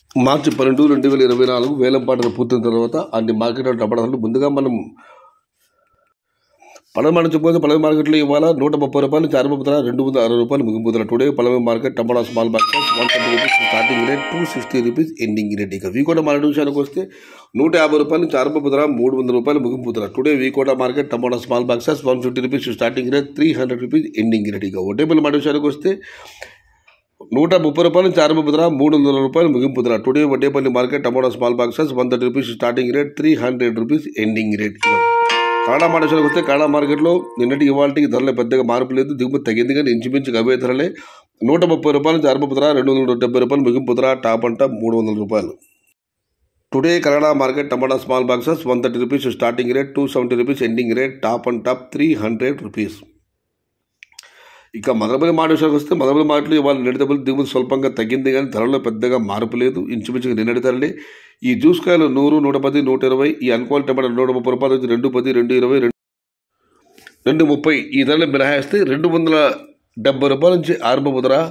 మార్చి పన్నెండు రెండు వేల ఇరవై నాలుగు వేలం పాటలు పూర్తయిన తర్వాత అన్ని మార్కెట్ టమాటా ధరలు ముందుగా మనం పడవ మార్కెట్ చెప్పుకోతే పడవ మార్కెట్లో ఇవాళ నూట ముప్పై రూపాయలు చారు ముప్పై ధర రెండు వందల అరవై రూపాయలు ముగింపు ధర టుడే పడవ market tomato small boxes one thirty rupees starting rate two sixty rupees ending rate ఇక వీకోట మార్కెట్ విషయానికి వస్తే నూట యాభై రూపాయలు చారు ముప్పై ధర మూడు వందల రూపాయలు ముగింపు ధర today V Kota market tomato small boxes one fifty rupees starting rate three hundred rupees ending rate ఇక ఒటేబుల్ మార్కెట్ విషయానికి వస్తే నూట ముప్పై రూపాయలు చారు ముప్పై ధర మూడు వందల రూపాయలు ముగింపు ధర today Vaddepalli market tomato small boxes one thirty rupees starting rate three hundred rupees ending rate కాడా మార్కెట్కి వస్తే కాడా మార్కెట్లో నిన్నటి ఇవాళకి ధరలు పెద్దగా మార్పు లేదు దిగుమతి తగ్గింది కానీ ఇంచుమించు అవే ధరలే నూట ముప్పై రూపాయలు చారు ముప్పై ధర రెండు వందల డెబ్బై రూపాయలు ముగింపు ధర టాప్ అంట మూడు వందల రూపాయలు today Kannada market tomato small boxes one thirty rupees starting rate two seventy rupees ending rate top and top three hundred rupees ఇక మదనపల్లి మాట విషయానికి వస్తే మదనపల్లి మాటలు ఇవాళ నిడతపల్లి దిగుమతి స్వల్పంగా తగ్గింది కానీ ధరలో పెద్దగా మార్పు లేదు ఇంచుమించుగా నిన్నటి ధరలే ఈ జ్యూస్ కాయలు నూరు నూట పది నూట ఇరవై ఈ అన్క్వాలిటీ టమాటా నూట ముప్పై రూపాయలు వచ్చి రెండు పది రెండు ఇరవై రెండు రెండు ముప్పై ఈ ధరలు మినహాయిస్తే రెండు వందల డెబ్బై రూపాయల నుంచి ఆరంభపు ధర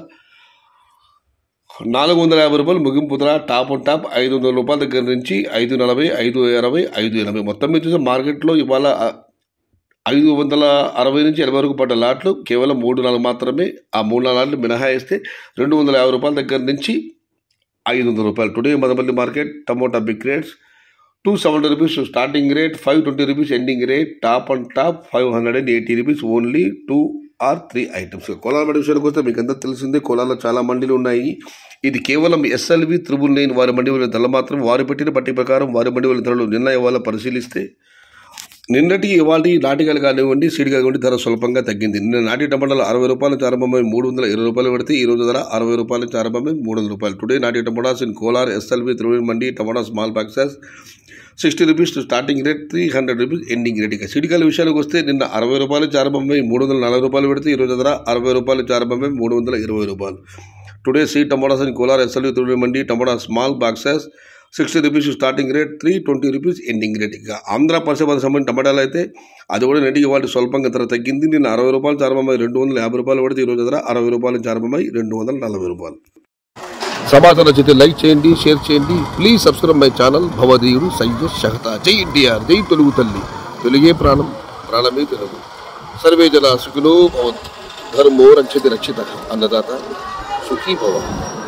నాలుగు వందల యాభై రూపాయలు ముగింపు ధర టాప్ అండ్ టాప్ ఐదు వందల రూపాయల దగ్గర నుంచి ఐదు నలభై ఐదు ఇరవై ఐదు ఎనభై మొత్తం మీద చూస్తే మార్కెట్లో ఇవాళ ఐదు వందల అరవై నుంచి ఎనభై వరకు పడ్డ లాట్లు కేవలం మూడు నాలుగు మాత్రమే ఆ మూడు నాలుగు లాట్లు మినహాయిస్తే రెండు వందల యాభై రూపాయల దగ్గర నుంచి ఐదు వందల రూపాయలు today Madanapalle market tomato big rates two seventy rupees starting rate five twenty rupees ending rate top and top five hundred and eighty rupees only two or three items Kolar mandi విషయానికి వస్తే మీకు అందరూ తెలిసిందే కోలార్లో చాలా మండీలు ఉన్నాయి ఇది కేవలం ఎస్ఎల్వి త్రిబుల్ నైన్ వారి మండి వాళ్ళ ధరలు మాత్రం వారు పెట్టిన పట్టి ప్రకారం వారి మండి వాళ్ళ ధరలు నిన్న ఇవాళ పరిశీలిస్తే నిన్నటి ఇవాళ నాటికలు కానివ్వండి సీడ్ కానివ్వండి ధర స్వల్పంగా తగ్గింది నిన్న నాటి టమాటాలు అరవై రూపాయల ప్రారంభమై మూడు వందల ఇరవై రూపాయలు పెడితే ఈ రోజు ధర అరవై రూపాయల ప్రారంభమై మూడు వందల రూపాయలు టుడే నాటి tomatoes in Kolar SLV Triveni mandi tomato small boxes sixty rupees starting rate three hundred rupees ending rate ఇక సిడికాల విషయానికి వస్తే నిన్న అరవై రూపాయలు ప్రారంభమై మూడు వందల నలభై రూపాయలు పెడితే ఈ రోజు ధర అరవై రూపాయలు ప్రారంభమై మూడు వందల ఇరవై రూపాయలు today see tomatoes in Kolar SLV Triveni mandi tomato small boxes sixty rupees starting rate three twenty rupees ending rate ఇక ఆంధ్ర పరిశ్రమకు సంబంధించిన టమాటాలు అయితే అది కూడా నెటికి వాటి స్వల్పంగా ధర తగ్గింది నిన్న అరవై రూపాయలు చారమై రెండు వందల యాభై రూపాయలు పడితే ఈ రోజు ధర అరవై రూపాయలు చారమై రెండు వందల నలభై రూపాయలు సమాచారం నచ్చితే లైక్ చేయండి షేర్ చేయండి ప్లీజ్ సబ్స్క్రైబ్ మై ఛానల్ భవదీయుడు సయ్యద్ షహతా జై ఎన్టీఆర్ జై తెలుగు తల్లి తెలుగే ప్రాణం ప్రాణమే తెలుగు సర్వే జన సుఖినో భవంతు ధర్మో రక్షతి రక్షిత అన్నదాత సుఖీ భవ